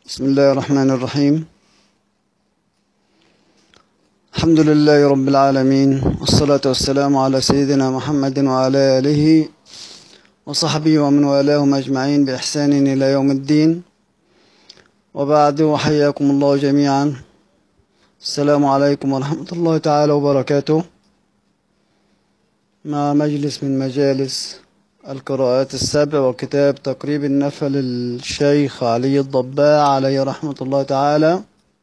بسم الله الرحمن الرحيم الحمد لله رب العالمين والصلاة والسلام على سيدنا محمد وعلى آله وصحبه ومن والاهم أجمعين بإحسان إلى يوم الدين وبعد وحياكم الله جميعا السلام عليكم ورحمة الله تعالى وبركاته مع مجلس من مجالس القراءات السبع وكتاب تقريب النفع للشيخ علي الضباع عليه رحمة الله تعالى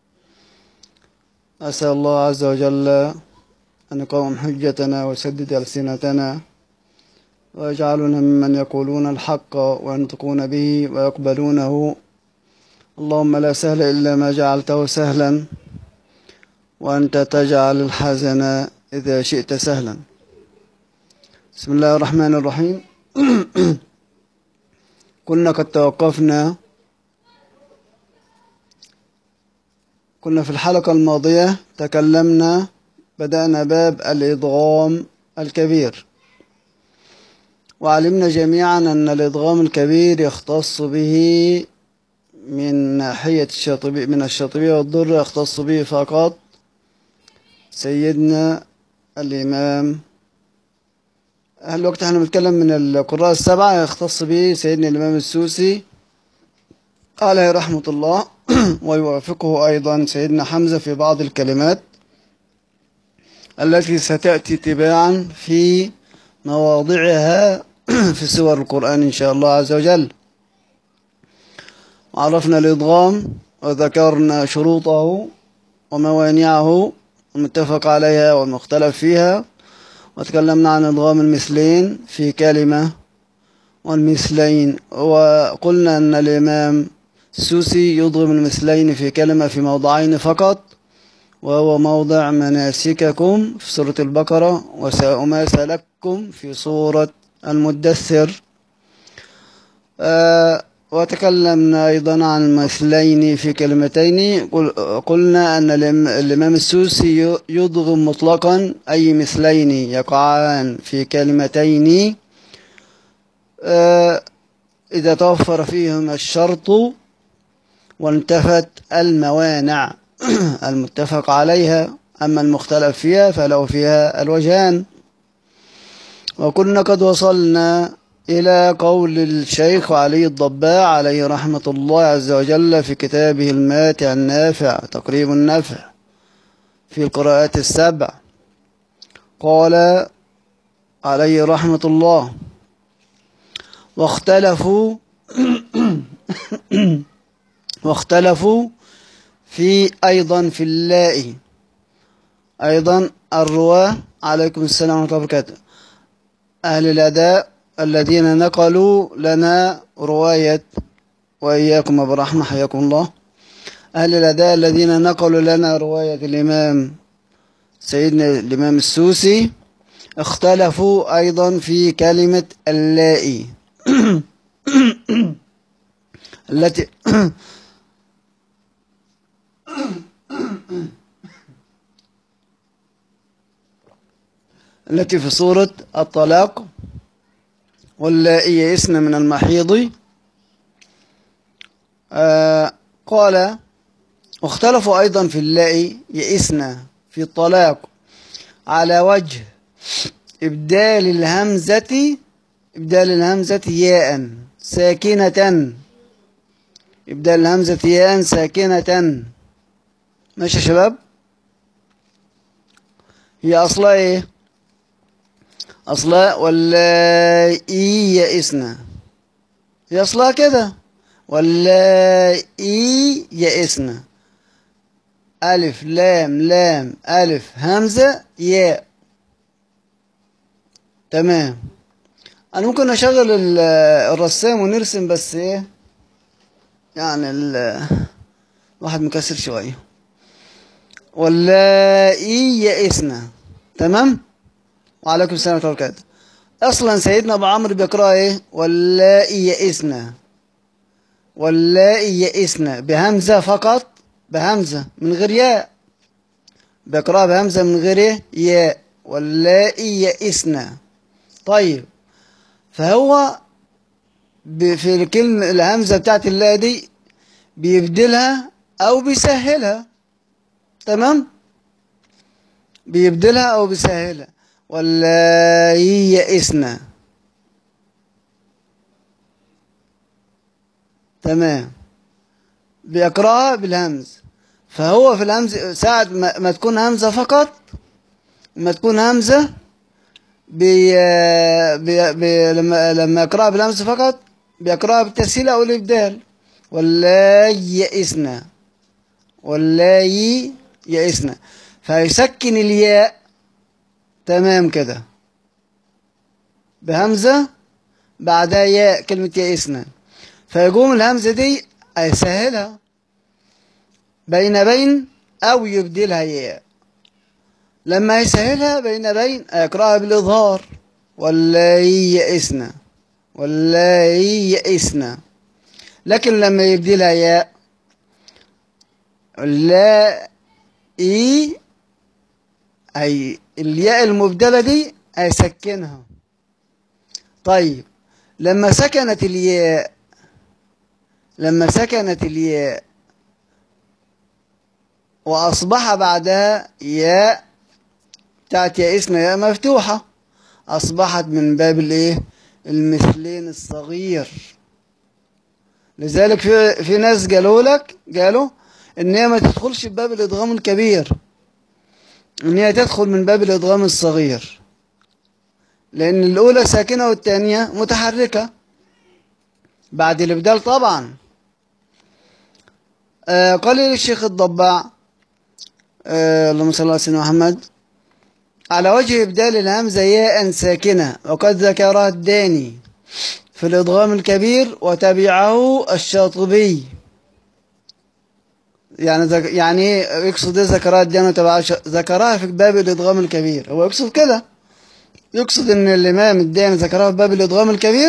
أسأل الله عز وجل أن يقوم حجتنا ويسدد ألسنتنا ويجعلنا ممن يقولون الحق وينطقون به ويقبلونه اللهم لا سهل إلا ما جعلته سهلا وأنت تجعل الحزن إذا شئت سهلا بسم الله الرحمن الرحيم كنا قد توقفنا كنا في الحلقة الماضية تكلمنا بدأنا باب الإضغام الكبير وعلمنا جميعا أن الإضغام الكبير يختص به من ناحية الشاطبية من الشاطبية والضر يختص به فقط سيدنا الإمام أهل الوقت احنا بنتكلم من القراء السبعة يختص به سيدنا الإمام السوسي عليه رحمة الله ويوافقه أيضا سيدنا حمزة في بعض الكلمات التي ستأتي تباعا في مواضعها في سور القرآن إن شاء الله عز وجل عرفنا الإضغام وذكرنا شروطه وموانعه المتفق عليها والمختلف فيها وتكلمنا عن إضغام المثلين في كلمة والمثلين وقلنا أن الإمام السوسي يضغم المثلين في كلمة في موضعين فقط وهو موضع مناسككم في سورة البقرة وما سلككم في سورة المدثر آه وتكلمنا أيضا عن المثلين في كلمتين قلنا أن الإمام السوسي يضغم مطلقا أي مثلين يقعان في كلمتين إذا توفر فيهما الشرط وانتفت الموانع المتفق عليها أما المختلف فيها فلو فيها الوجهان وكنا قد وصلنا إلى قول الشيخ علي الضباع عليه رحمة الله عز وجل في كتابه الماتع النافع تقريب النفع في القراءات السبع قال عليه رحمة الله واختلفوا واختلفوا في أيضا في اللاء أيضا الرواة عليكم السلام ورحمة الله وبركاته أهل الأداء الذين نقلوا لنا رواية وإياكم برحمة حياكم الله أهل الأداء الذين نقلوا لنا رواية الإمام سيدنا الإمام السوسي اختلفوا أيضا في كلمة اللائي التي التي في سورة الطلاق واللائي يئسن من المحيض آه قال واختلفوا أيضا في اللائي يئسن في الطلاق على وجه إبدال الهمزة إبدال الهمزة ياء ساكنة إبدال الهمزة ياء ساكنة ماشي يا شباب هي أصلها إيه أصلها واللائي يئسن هي أصلها كده واللائي يئسن ألف لام لام ألف همزة ياء تمام أنا ممكن أشغل الرسام ونرسم بس إيه يعني الواحد مكسر شوية واللائي يئسن تمام وعليكم السلام ورحمة الله وبركاته أصلا سيدنا أبو عمرو بيقرأ إيه واللائي يئسن واللائي يئسن بهمزة فقط بهمزة من غير ياء بيقرأ بهمزة من غير إيه ياء واللائي يئسن طيب فهو في الكلمة الهمزة بتاعت اللا دي بيبدلها أو بيسهلها تمام بيبدلها أو بيسهلها ولا يئسنا تمام بيقرأها بالهمز فهو في الهمز ساعة ما ما تكون همزة فقط ما تكون همزة بي بي بي لما لما يقرأها بالهمز فقط بيقرأها بالتسهيل أو الإبدال ولا يئسنا ولا يئسنا فيسكن الياء تمام كده بهمزة بعدها ياء كلمة يئسنا فيقوم الهمزة دي يسهلها بين بين أو يبدلها ياء لما يسهلها بين بين يقرأها بالإظهار ولا يئسنا ولا يئسنا لكن لما يبدلها ياء لا إي أي الياء المبدلة دي هيسكنها طيب لما سكنت الياء لما سكنت الياء وأصبح بعدها ياء بتاعت يائسنا ياء مفتوحة أصبحت من باب الإيه المثلين الصغير لذلك في في ناس قالوا لك قالوا إن هي ما تدخلش بباب الإدغام الكبير إن هي تدخل من باب الإدغام الصغير لأن الأولى ساكنة والثانية متحركة بعد الإبدال طبعا آه قال لي الشيخ الضباع آه اللهم صل على سيدنا محمد على وجه إبدال الهمزة ياء ساكنة وقد ذكرها الداني في الإضغام الكبير وتبعه الشاطبي يعني ذك... يعني ايه يقصد ايه ذكرها الداني وتبعه ش... ذكرها في باب الإضغام الكبير هو يقصد كده يقصد ان الإمام الداني ذكرها في باب الإضغام الكبير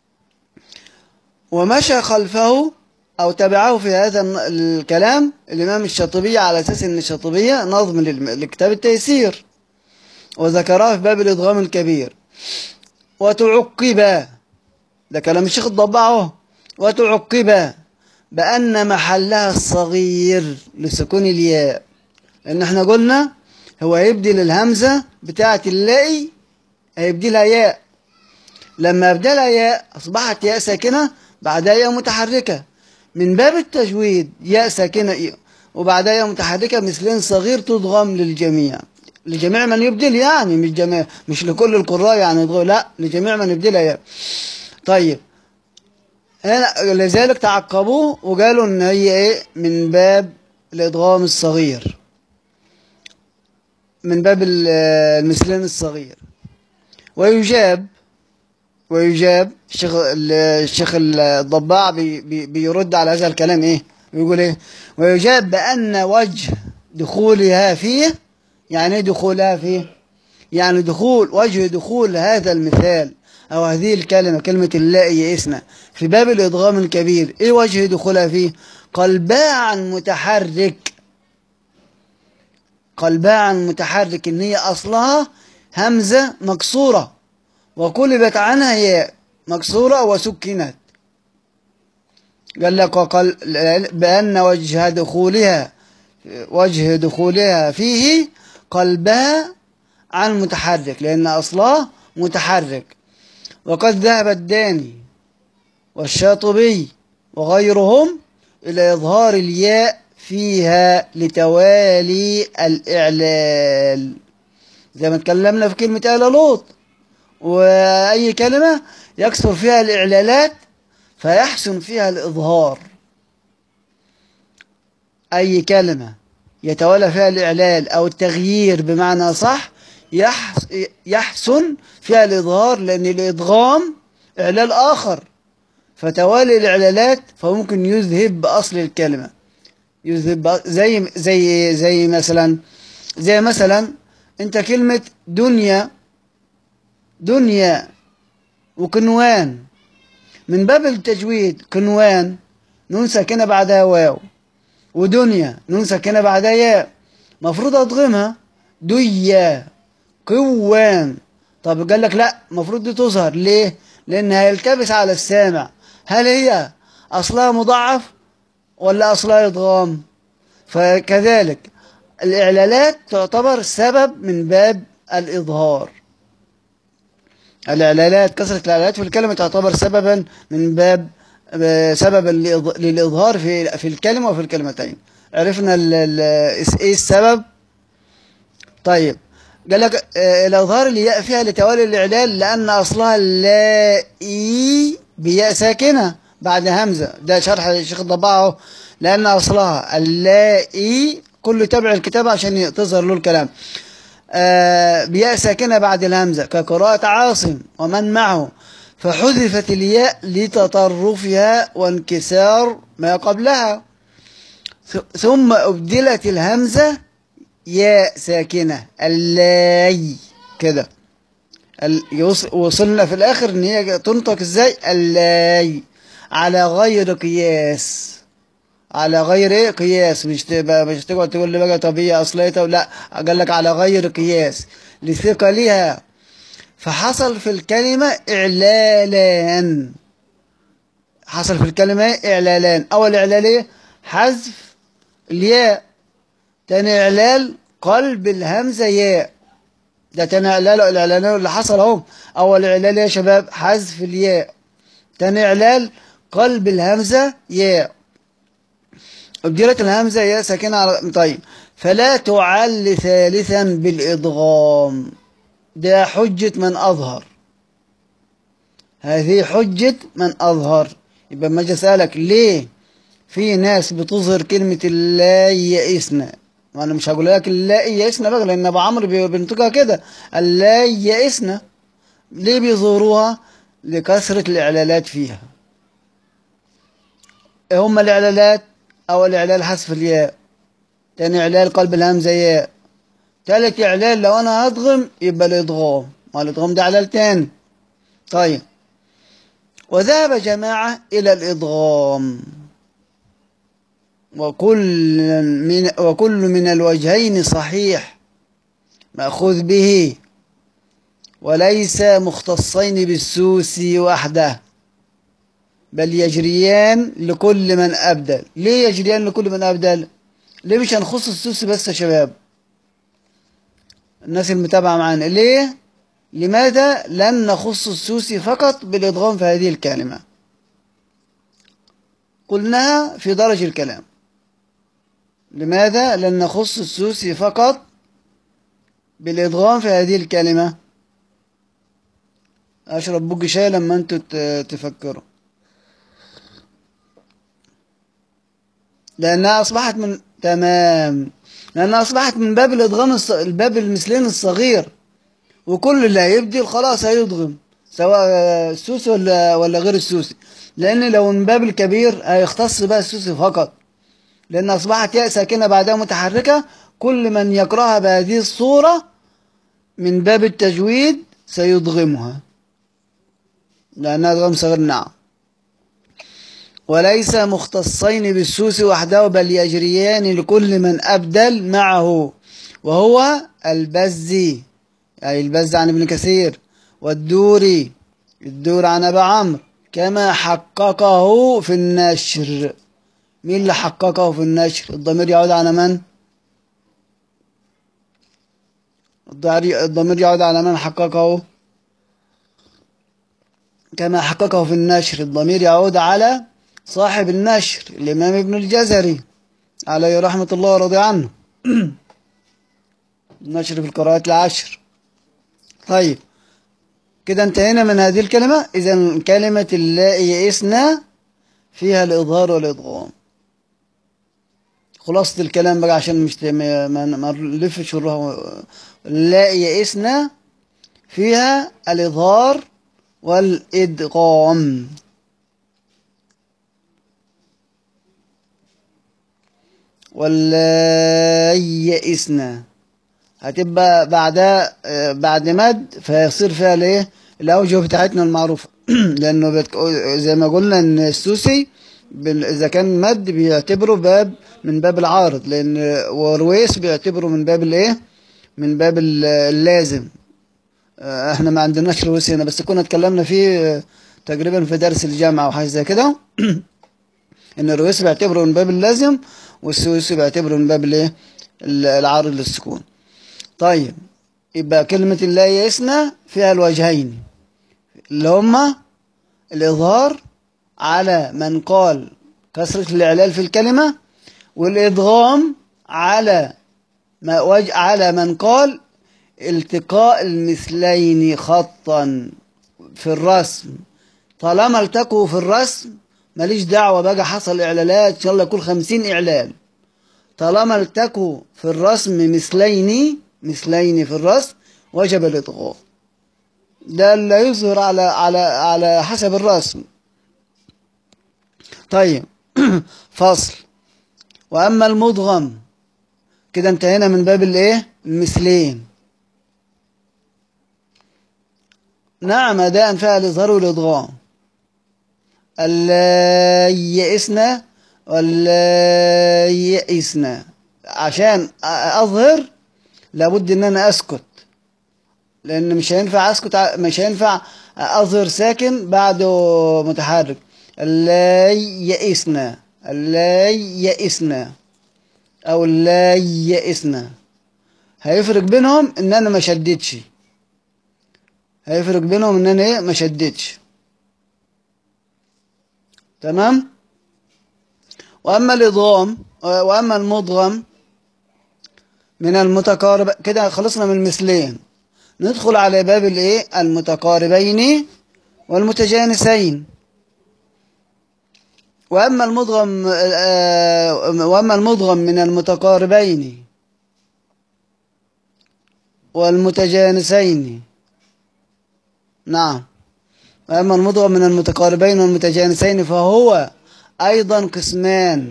ومشى خلفه أو تبعه في هذا الكلام الإمام الشاطبي على أساس أن الشاطبية نظم لكتاب التيسير وذكرها في باب الإضغام الكبير وتعقب ده كلام الشيخ الضباع وتعقب بأن محلها الصغير لسكون الياء لأن احنا قلنا هو هيبدل الهمزة بتاعة اللاء هيبدلها ياء لما أبدلها ياء أصبحت ياء ساكنة بعدها ياء متحركة من باب التجويد ياء ساكنة وبعدها ياء متحركة مثلين صغير تضغم للجميع لجميع من يبدل يعني مش جميع مش لكل القراء يعني لا لجميع من يبدلها ياء طيب هنا لذلك تعقبوه وقالوا ان هي ايه من باب الادغام الصغير من باب المثلين الصغير ويجاب ويجاب الشيخ الشيخ الضباع بي بي بيرد على هذا الكلام ايه ويقول ايه ويجاب بان وجه دخولها فيه يعني ايه دخولها فيه يعني دخول وجه دخول هذا المثال او هذه الكلمه كلمه اللاء يئسنا في باب الادغام الكبير ايه وجه دخولها فيه قلباعا متحرك قلباعا متحرك ان هي اصلها همزه مكسوره وقلبت عنها هي مكسورة وسكنت قال لك وقال بأن وجه دخولها وجه دخولها فيه قلبها عن متحرك لأن أصلها متحرك وقد ذهب الداني والشاطبي وغيرهم إلى إظهار الياء فيها لتوالي الإعلال زي ما تكلمنا في كلمة آل لوط وأي كلمة يكثر فيها الإعلالات فيحسن فيها الإظهار أي كلمة يتولى فيها الإعلال أو التغيير بمعنى صح يحسن فيها الإظهار لأن الإدغام إعلال آخر فتوالي الإعلالات فممكن يذهب بأصل الكلمة يذهب زي زي زي مثلا زي مثلا أنت كلمة دنيا دنيا وكنوان من باب التجويد كنوان نون ساكنة بعدها واو ودنيا نون ساكنة بعدها ياء مفروض أضغمها ديا كوان طب قال لك لا مفروض دي تظهر ليه لأنها يلتبس على السامع هل هي أصلها مضاعف ولا أصلها إدغام فكذلك الإعلالات تعتبر سبب من باب الإظهار الإعلالات كثرة الإعلالات في الكلمة تعتبر سببا من باب سببا للإظهار في في الكلمة وفي الكلمتين عرفنا ال ال إيه السبب طيب قال لك الإظهار الياء فيها لتوالي الإعلال لأن أصلها اللائي بياء ساكنة بعد همزة ده شرح الشيخ الضباعه لأن أصلها اللائي كل تبع الكتاب عشان تظهر له الكلام آه بياء ساكنة بعد الهمزة كقراءة عاصم ومن معه فحذفت الياء لتطرفها وانكسار ما قبلها ثم أبدلت الهمزة ياء ساكنة اللاي كده وصلنا في الآخر إن هي تنطق إزاي اللاي على غير قياس على غير ايه قياس مش تبقى مش تقعد تقول لي بقى طب هي اصليتها لا قال لك على غير قياس لثقلها فحصل في الكلمة إعلالان حصل في الكلمة إعلالان أول إعلالية حذف الياء تاني إعلال قلب الهمزة ياء ده تاني إعلال الإعلان اللي حصل أهو أول إعلال يا شباب حذف الياء تاني إعلال قلب الهمزة ياء أبدلت الهمزة ياء ساكنة على طيب فلا تعل ثالثا بالإضغام ده حجة من أظهر هذه حجة من أظهر يبقى ما أجي أسألك ليه في ناس بتظهر كلمة لا يئسنا وأنا مش هقول لك لا يئسنا بقى لأن أبو عمرو بينطقها كده اللا يئسنا ليه بيظهروها لكثرة الإعلالات فيها إيه هم الإعلالات أول إعلال حذف الياء تاني إعلال قلب الهمزة ياء تالت إعلال لو أنا هضغم يبقى الإضغام والإضغام ده إعلال تاني طيب وذهب جماعة إلى الإضغام وكل من وكل من الوجهين صحيح مأخوذ به وليس مختصين بالسوس وحده بل يجريان لكل من أبدل ليه يجريان لكل من أبدل ليه مش هنخص السوس بس يا شباب الناس المتابعة معانا ليه لماذا لن نخص السوسي فقط بالإضغام في هذه الكلمة قلناها في درج الكلام لماذا لن نخص السوسي فقط بالإضغام في هذه الكلمة أشرب بوج شاي لما أنتوا تفكروا لأنها أصبحت من تمام لأنها أصبحت من باب الإضغام الص... الباب المثلين الصغير وكل اللي هيبدل خلاص هيضغم سواء السوسي ولا ولا غير السوسي لأن لو من باب الكبير هيختص بقى السوسي فقط لأن أصبحت ياء ساكنة بعدها متحركة كل من يقرأها بهذه الصورة من باب التجويد سيضغمها لأنها ضغم صغير نعم وليس مختصين بالسوس وحده بل يجريان لكل من أبدل معه وهو البزي أي البز عن ابن كثير والدوري الدور عن أبا عمرو كما حققه في النشر مين اللي حققه في النشر الضمير يعود على من الضمير يعود على من حققه كما حققه في النشر الضمير يعود على صاحب النشر الإمام ابن الجزري عليه رحمة الله ورضي عنه النشر في القراءات العشر طيب كده انتهينا من هذه الكلمة إذا كلمة اللائي يئسنا فيها الإظهار والإضغام خلاصة الكلام بقى عشان مش ما ما نلفش وراها اللائي يئسنا فيها الإظهار والإدغام ولا يئسنا هتبقى بعدها بعد مد فيصير فيها الايه الاوجه بتاعتنا المعروفه لانه بتك... زي ما قلنا ان السوسي بال... اذا كان مد بيعتبره باب من باب العارض لان ورويس بيعتبره من باب الايه من باب اللازم احنا ما عندناش رويس هنا بس كنا اتكلمنا فيه تقريبا في درس الجامعه او حاجه زي كده ان الرئيس بيعتبره من باب اللازم والسويسي بيعتبره من باب الايه العارض للسكون طيب يبقى كلمة لا يئسنا فيها الوجهين اللي هما الإظهار على من قال كسرة الإعلال في الكلمة والإدغام على ما وج على من قال التقاء المثلين خطا في الرسم طالما التقوا في الرسم ماليش دعوة بقى حصل إعلالات إن شاء الله يكون خمسين إعلال طالما التقوا في الرسم مثلين مثلين في الرسم وجب الإضغام ده اللي يظهر على على على حسب الرسم طيب فصل وأما المدغم كده انتهينا من باب الايه المثلين نعم أداء فيها الإظهار والإضغام اللا يئسنا ولا يئسنا عشان أظهر لابد إن أنا أسكت لأن مش هينفع أسكت مش هينفع أظهر ساكن بعده متحرك لا يئسنا لا يئسنا أو لا يئسنا هيفرق بينهم إن أنا ما شدتش هيفرق بينهم إن أنا إيه ما شدتش تمام وأما الإضغام وأما المضغم من المتقارب كده خلصنا من المثلين ندخل على باب الايه المتقاربين والمتجانسين وأما المضغم وأما المضغم من المتقاربين والمتجانسين نعم وأما المضغم من المتقاربين والمتجانسين فهو أيضا قسمان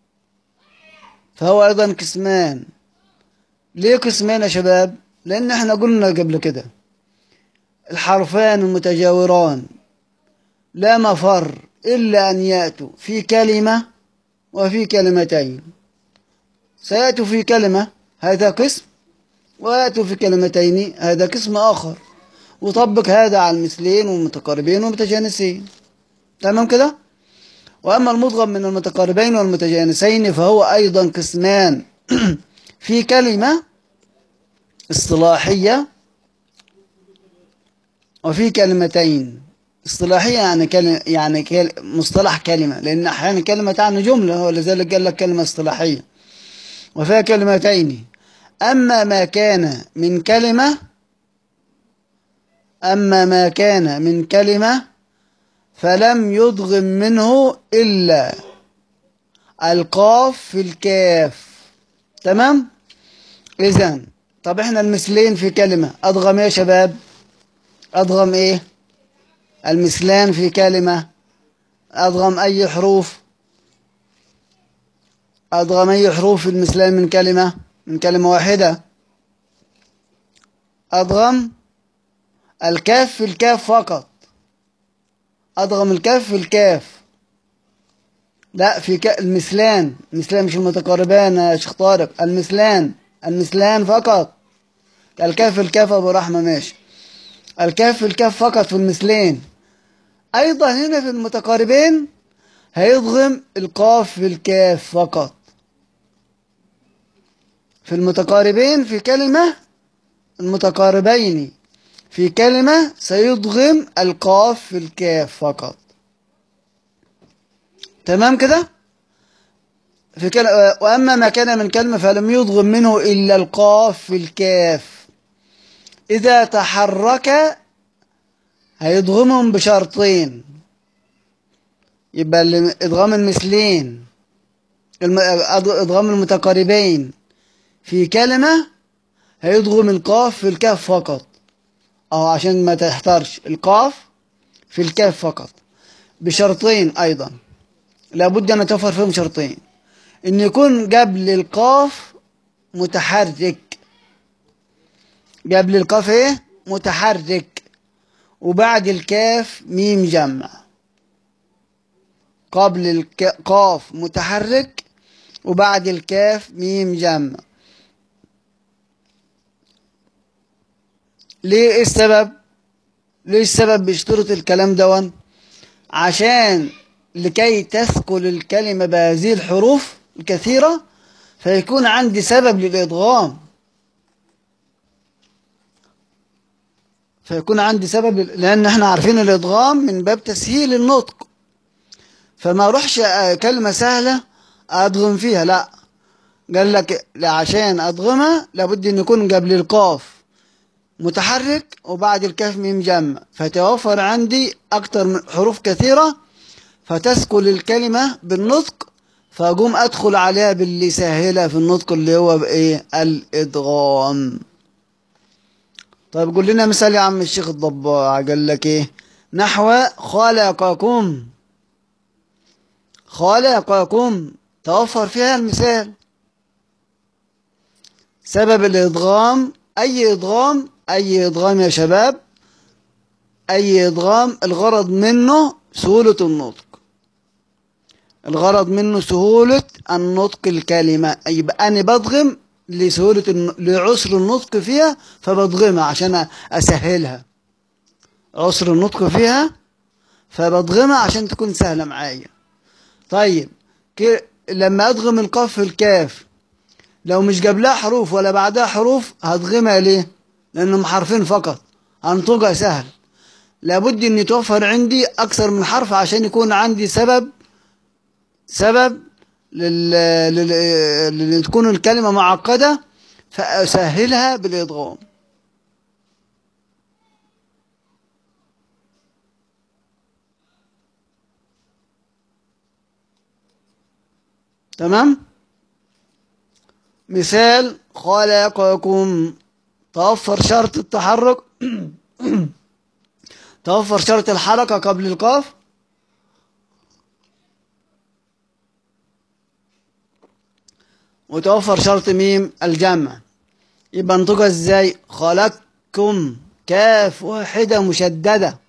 فهو أيضا قسمان ليه قسمان يا شباب لأن احنا قلنا قبل كده الحرفان المتجاوران لا مفر إلا أن يأتوا في كلمة وفي كلمتين سيأتوا في كلمة هذا قسم ويأتوا في كلمتين هذا قسم آخر وطبق هذا على المثلين والمتقاربين والمتجانسين تمام كده وأما المضغم من المتقاربين والمتجانسين فهو أيضا قسمان في كلمة اصطلاحية وفي كلمتين اصطلاحية يعني كلمة يعني كل مصطلح كلمة لأن أحيانا كلمة تعني جملة ولذلك قال لك كلمة اصطلاحية وفيها كلمتين أما ما كان من كلمة أما ما كان من كلمة فلم يضغم منه إلا القاف في الكاف تمام إذن طب إحنا المثلين في كلمة أضغم إيه يا شباب أضغم إيه المثلان في كلمة أضغم أي حروف أضغم أي حروف في المثلان من كلمة من كلمة واحدة أضغم الكاف في الكاف فقط أضغم الكاف في الكاف لا في ك... المثلان المثلان مش المتقاربان يا شيخ طارق المثلان المثلان فقط الكاف في الكاف أبو رحمة ماشي الكاف في الكاف فقط في المثلين أيضا هنا في المتقاربين هيضغم القاف في الكاف فقط في المتقاربين في كلمة المتقاربين في كلمة سيضغم القاف في الكاف فقط تمام كده في كلمة وأما ما كان من كلمة فلم يضغم منه إلا القاف في الكاف إذا تحرك هيضغمهم بشرطين يبقى إضغام المثلين إضغام المتقاربين في كلمة هيضغم القاف في الكاف فقط أو عشان ما تحترش القاف في الكاف فقط بشرطين أيضا لابد أن نتوفر فيهم شرطين إن يكون قبل القاف متحرك قبل القاف إيه متحرك وبعد الكاف ميم جمع قبل القاف متحرك وبعد الكاف ميم جمع ليه ايه السبب ليه السبب بيشترط الكلام دون عشان لكي تثقل الكلمة بهذه الحروف الكثيرة فيكون عندي سبب للإدغام فيكون عندي سبب لأن احنا عارفين الإدغام من باب تسهيل النطق فما اروحش كلمة سهلة أدغم فيها لا قال لك عشان أدغمها لابد أن يكون قبل القاف متحرك وبعد الكاف ميم جمع فتوفر عندي أكتر من حروف كثيرة فتثقل الكلمة بالنطق فأقوم أدخل عليها باللي يسهلها في النطق اللي هو بإيه الإدغام طيب قول لنا مثال يا عم الشيخ الضباع قال لك إيه نحو خلقكم خلقكم توفر فيها المثال سبب الإدغام أي إدغام أي إدغام يا شباب أي إدغام الغرض منه سهولة النطق الغرض منه سهولة النطق الكلمة يبقى أنا بدغم لسهولة الن... لعسر النطق فيها فبدغمها عشان أسهلها عسر النطق فيها فبدغمها عشان تكون سهلة معايا طيب ك... لما أدغم القاف في الكاف لو مش قبلها حروف ولا بعدها حروف هدغمها ليه لأنهم حرفين فقط أنطقها سهل لابد أن يتوفر عندي أكثر من حرف عشان يكون عندي سبب سبب لل... لل... لل... تكون الكلمة معقدة فأسهلها بالإدغام تمام مثال خلقكم توفر شرط التحرك توفر شرط الحركة قبل القاف وتوفر شرط ميم الجمع يبقى انطقها ازاي خلقكم كاف واحدة مشددة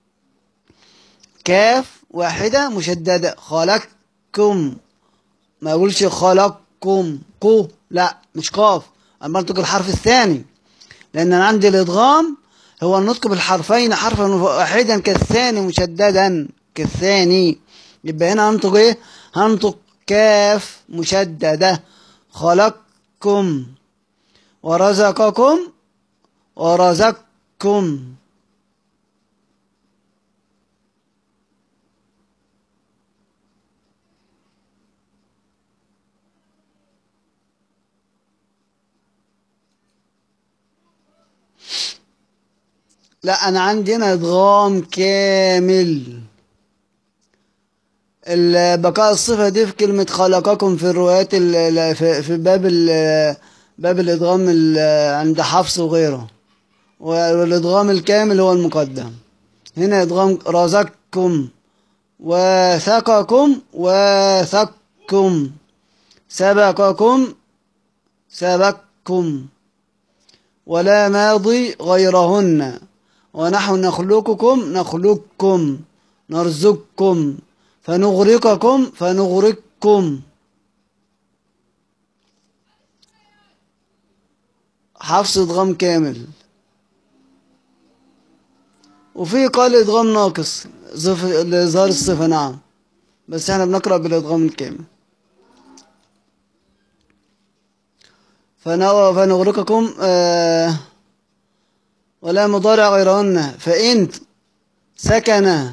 كاف واحدة مشددة خلقكم ما اقولش خلقكم قو لا مش قاف اما انطق الحرف الثاني لان انا عندي الادغام هو النطق بالحرفين حرفا واحدا كالثاني مشددا كالثاني يبقى هنا هنطق ايه هنطق كاف مشدده خلقكم ورزقكم ورزقكم لا انا عندي هنا ادغام كامل بقاء الصفة دي في كلمة خلقكم في الروايات في, في باب باب الإدغام عند حفص وغيره والإدغام الكامل هو المقدم هنا إدغام رزقكم وثقكم وثقكم سبقكم سبقكم ولا ماضي غيرهن ونحن نخلقكم نخلقكم نرزقكم فنغرقكم فنغرقكم حفص ادغام كامل وفي قال ادغام ناقص لإظهار الصفة نعم بس احنا بنقرأ بالادغام الكامل فنغرقكم آه ولا مضارع غيرهن فإن سكن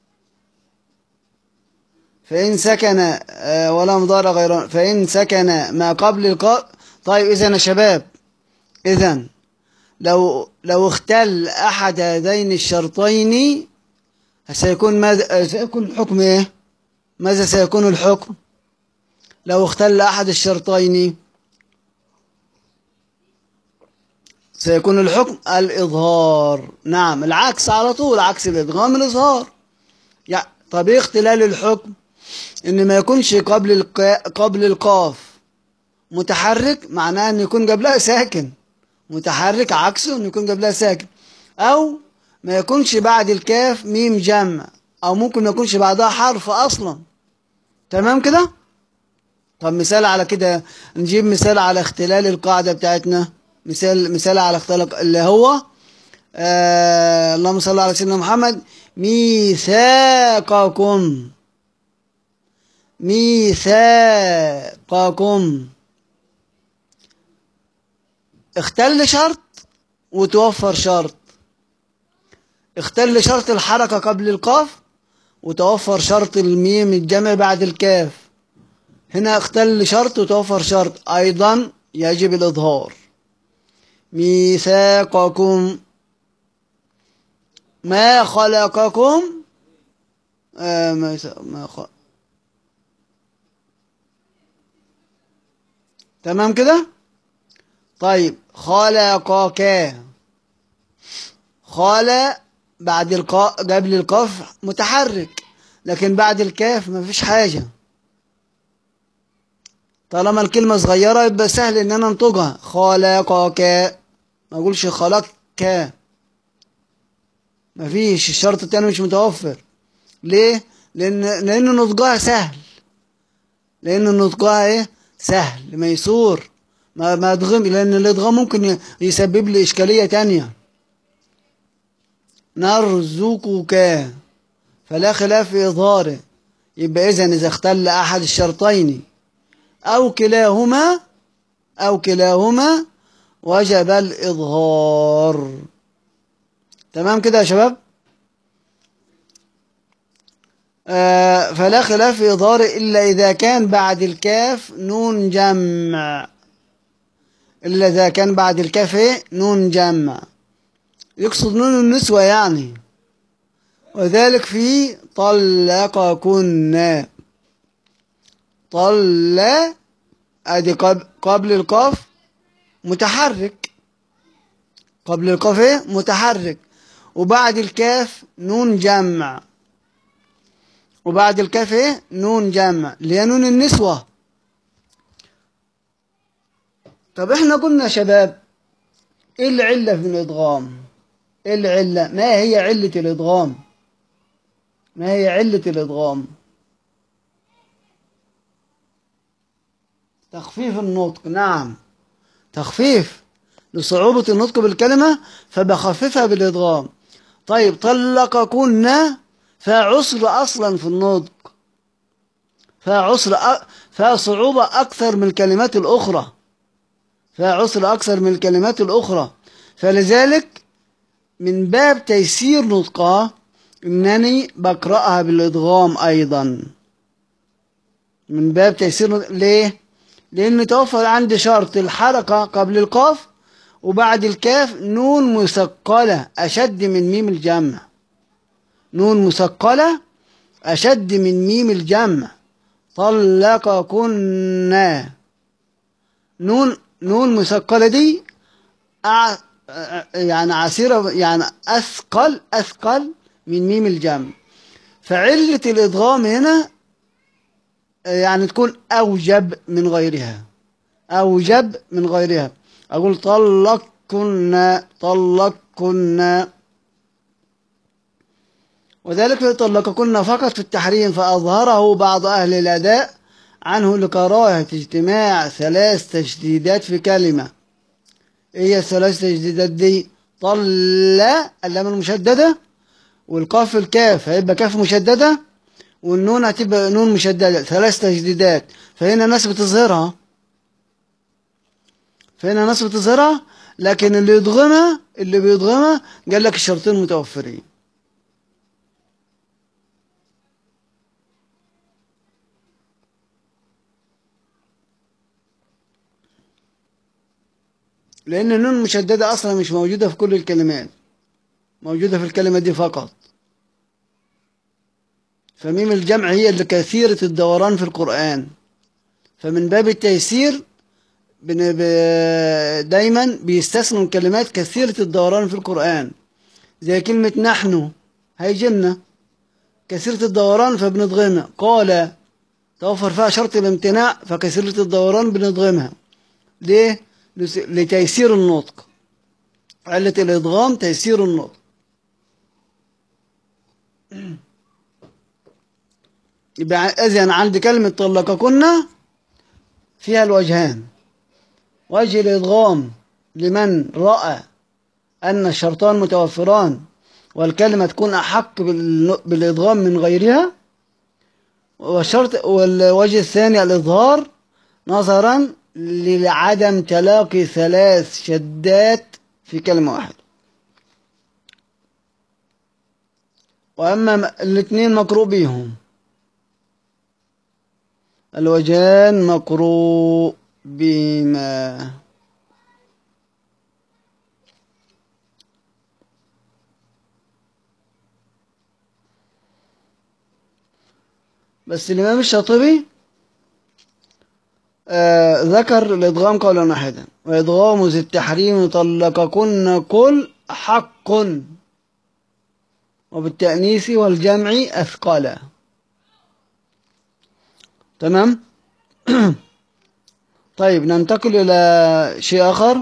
فإن سكن ولا مضارع غيرهن فإن سكن ما قبل القاء طيب إذا يا شباب إذا لو لو اختل أحد هذين الشرطين سيكون ماذا سيكون الحكم إيه؟ ماذا سيكون الحكم؟ لو اختل أحد الشرطين سيكون الحكم الإظهار نعم العكس على طول عكس الإدغام الإظهار يعني طب إيه اختلال الحكم إن ما يكونش قبل الق... قبل القاف متحرك معناه إن يكون قبلها ساكن متحرك عكسه إن يكون قبلها ساكن أو ما يكونش بعد الكاف ميم جمع أو ممكن ما يكونش بعدها حرف أصلا تمام كده طب مثال على كده نجيب مثال على اختلال القاعدة بتاعتنا مثال مثال على اختلاف اللي هو آه اللهم صل على سيدنا محمد ميثاقكم ميثاقكم اختل شرط وتوفر شرط اختل شرط الحركة قبل القاف وتوفر شرط الميم الجمع بعد الكاف هنا اختل شرط وتوفر شرط أيضا يجب الإظهار ميثاقكم ما خلقكم آه ما ما خلق تمام كده طيب خلقك خال بعد القاف قبل القاف متحرك لكن بعد الكاف ما فيش حاجة طالما الكلمة صغيرة يبقى سهل ان انا انطقها خلقك ما اقولش خلقك ما فيش الشرط التاني مش متوفر ليه لان لان نطقها سهل لان نطقها ايه سهل ميسور ما ما ادغم لان الادغام ممكن يسبب لي اشكاليه تانية نرزقك فلا خلاف في اظهاره يبقى اذا اذا اختل احد الشرطين او كلاهما او كلاهما وجب الاظهار تمام كده يا شباب آه فلا خلاف في إظهاره إلا إذا كان بعد الكاف نون جمع إلا إذا كان بعد الكاف إيه؟ نون جمع يقصد نون النسوة يعني وذلك في طلقكن طل ادي قبل, قبل القاف متحرك قبل القاف إيه؟ متحرك وبعد الكاف نون جمع وبعد الكاف إيه؟ نون جمع اللي هي نون النسوة طب احنا قلنا يا شباب ايه العلة في الادغام ايه العلة ما هي علة الادغام ما هي علة الادغام تخفيف النطق نعم تخفيف لصعوبة النطق بالكلمة فبخففها بالإدغام طيب طلقكن فعسر أصلا في النطق فعسر أ... فصعوبة أكثر من الكلمات الأخرى فعسر أكثر من الكلمات الأخرى فلذلك من باب تيسير نطقها إنني بقرأها بالإدغام أيضا من باب تيسير نطق... ليه؟ لأن توفر عندي شرط الحركة قبل القاف وبعد الكاف نون مثقلة أشد من ميم الجمع نون مثقلة أشد من ميم الجمع طلقكن نون نون مثقلة دي أع... يعني عسيرة يعني أثقل أثقل من ميم الجمع فعلة الإدغام هنا يعني تكون أوجب من غيرها أوجب من غيرها أقول طلقكن طلقكن وذلك طلقكن فقط في التحريم فأظهره بعض أهل الأداء عنه لكراهة اجتماع ثلاث تشديدات في كلمة هي الثلاث تشديدات دي طل اللام المشددة والقاف الكاف هيبقى كاف مشددة والنون هتبقى نون مشددة ثلاث تشديدات فهنا الناس بتظهرها فهنا الناس بتظهرها لكن اللي يضغمها اللي بيضغمها قال لك الشرطين متوفرين لأن النون مشددة أصلا مش موجودة في كل الكلمات موجودة في الكلمة دي فقط فميم الجمع هي اللي كثيرة الدوران في القرآن فمن باب التيسير دايما بيستثنوا الكلمات كثيرة الدوران في القرآن زي كلمة نحن هيجلنا كثيرة الدوران فبنضغمها قال توفر فيها شرط الامتناع فكثيرة الدوران بنضغمها ليه؟ لتيسير النطق علة الإضغام تيسير النطق يبقى إذن عندي كلمة طلقكن فيها الوجهان وجه الإضغام لمن رأى أن الشرطان متوفران والكلمة تكون أحق بالإضغام من غيرها والشرط والوجه الثاني الإظهار نظرا لعدم تلاقي ثلاث شدات في كلمة واحدة وأما الاثنين مقروء بيهم الوجهان مقروء بهما بس الإمام الشاطبي آه ذكر الإدغام قولا واحدا وإدغام ذي التحريم طلقكن كل حق وبالتأنيث والجمع أثقالا تمام طيب ننتقل إلى شيء آخر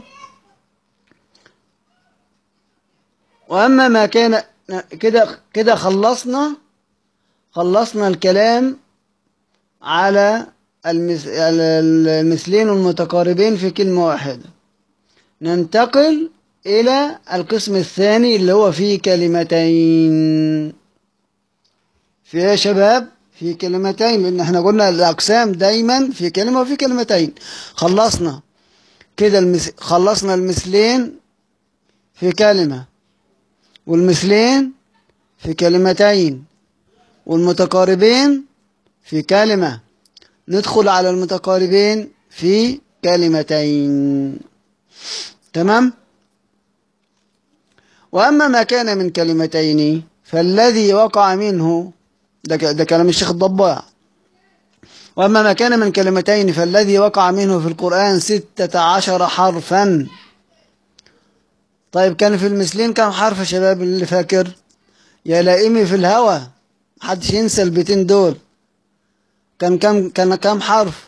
وأما ما كان كده كده خلصنا خلصنا الكلام على المثلين المتقاربين في كلمة واحدة ننتقل إلى القسم الثاني اللي هو فيه كلمتين في يا شباب في كلمتين لأن احنا قلنا الأقسام دايما في كلمة وفي كلمتين خلصنا كده المس... خلصنا المثلين في كلمة والمثلين في كلمتين والمتقاربين في كلمة ندخل على المتقاربين في كلمتين تمام وأما ما كان من كلمتين فالذي وقع منه ده, ده كلام الشيخ الضباع وأما ما كان من كلمتين فالذي وقع منه في القرآن ستة عشر حرفا طيب كان في المثلين كم حرف يا شباب اللي فاكر يا لائمي في الهوى محدش ينسى البيتين دول كان كم كان كم حرف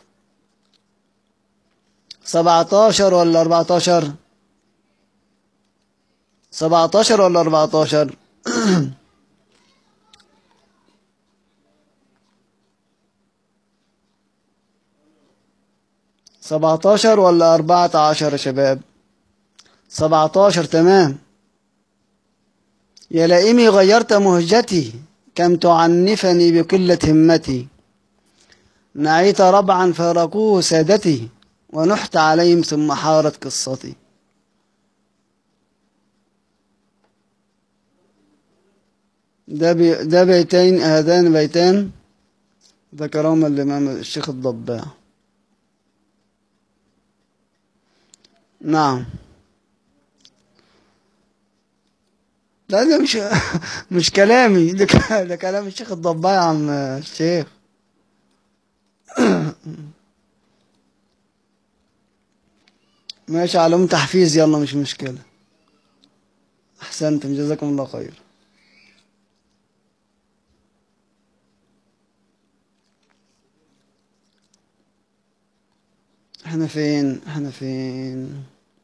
سبعتاشر ولا أربعتاشر سبعتاشر ولا أربعتاشر سبعتاشر ولا أربعة عشر يا شباب سبعتاشر تمام يا لئيمي غيرت مهجتي كم تعنفني بقلة همتي نعيت ربعا فارقوه سادتي ونحت عليهم ثم حارت قصتي ده, بي ده بيتين هذان بيتان ذكرهما الإمام الشيخ الضباع نعم لا ده مش مش كلامي ده, ده كلام الشيخ الضباع يا عم الشيخ ماشي علوم تحفيز يلا مش مشكلة أحسنتم جزاكم الله خير احنا فين احنا فين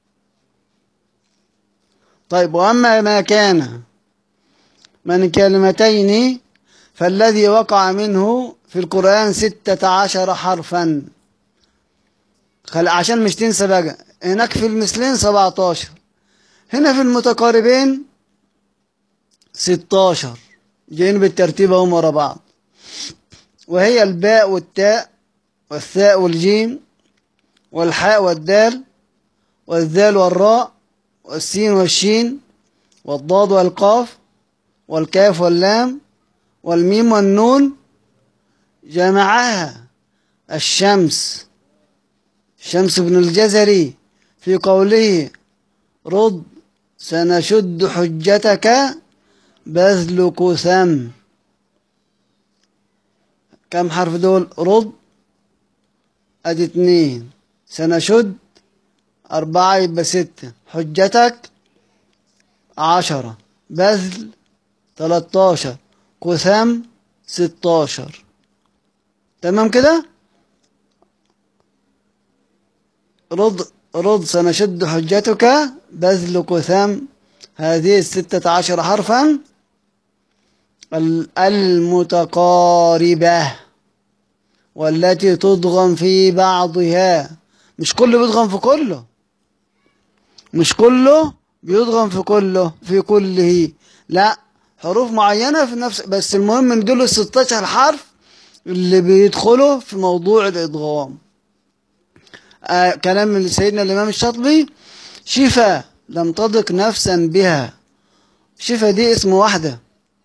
طيب وأما ما كان من كلمتين فالذي وقع منه في القرآن ستة عشر حرفا خل... عشان مش تنسى بقى هناك في المثلين سبعتاشر هنا في المتقاربين ستاشر جايين بالترتيب هم ورا بعض وهي الباء والتاء والثاء والجيم والحاء والدال والذال والراء والسين والشين والضاد والقاف والكاف واللام والميم والنون جمعها الشمس شمس بن الجزري في قوله رد سنشد حجتك بذل كثم كم حرف دول رد ادي اتنين سنشد أربعة يبقى ستة حجتك عشرة بذل تلاتاشر كثم ستاشر تمام كده رد رد سنشد حجتك بذل كثم هذه الستة عشر حرفا المتقاربة والتي تضغم في بعضها مش كله بيضغم في كله مش كله بيضغم في كله في كله لا حروف معينة في نفس بس المهم ان دول ال 16 حرف اللي بيدخلوا في موضوع الإدغام آه كلام سيدنا الإمام الشاطبي شفا لم تضق نفسا بها شفا دي اسم واحدة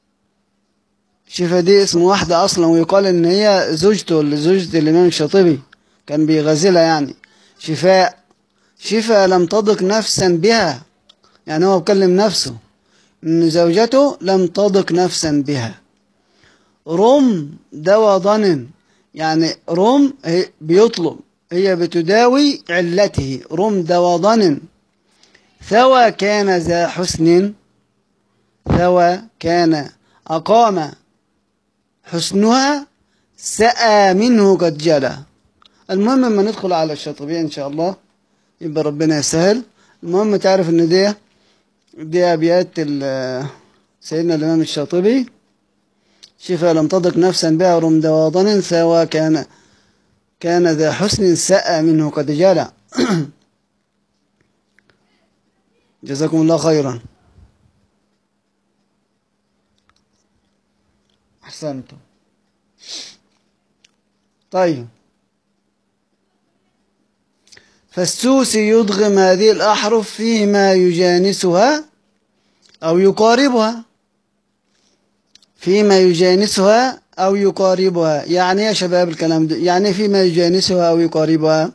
شفا دي اسم واحدة أصلا ويقال إن هي زوجته اللي زوجة الإمام الشاطبي كان بيغازلها يعني شفاء شفا لم تضق نفسا بها يعني هو بكلم نفسه إن زوجته لم تضق نفسا بها رم دواء ضن يعني رم هي بيطلب هي بتداوي علته رم دواء ضن ثوى كان ذا حسن ثوى كان أقام حسنها سأى منه قد جلى المهم لما ندخل على الشاطبية إن شاء الله يبقى ربنا يسهل المهم تعرف إن دي دي أبيات سيدنا الإمام الشاطبي شفا لم تضق نفسا بها رم دواضن ثوى كان كان ذا حسن سأى منه قد جلى جزاكم الله خيرا أحسنتم طيب فالسوسي يضغم هذه الأحرف فيما يجانسها أو يقاربها فيما يجانسها أو يقاربها يعني يا شباب الكلام ده يعني فيما يجانسها أو يقاربها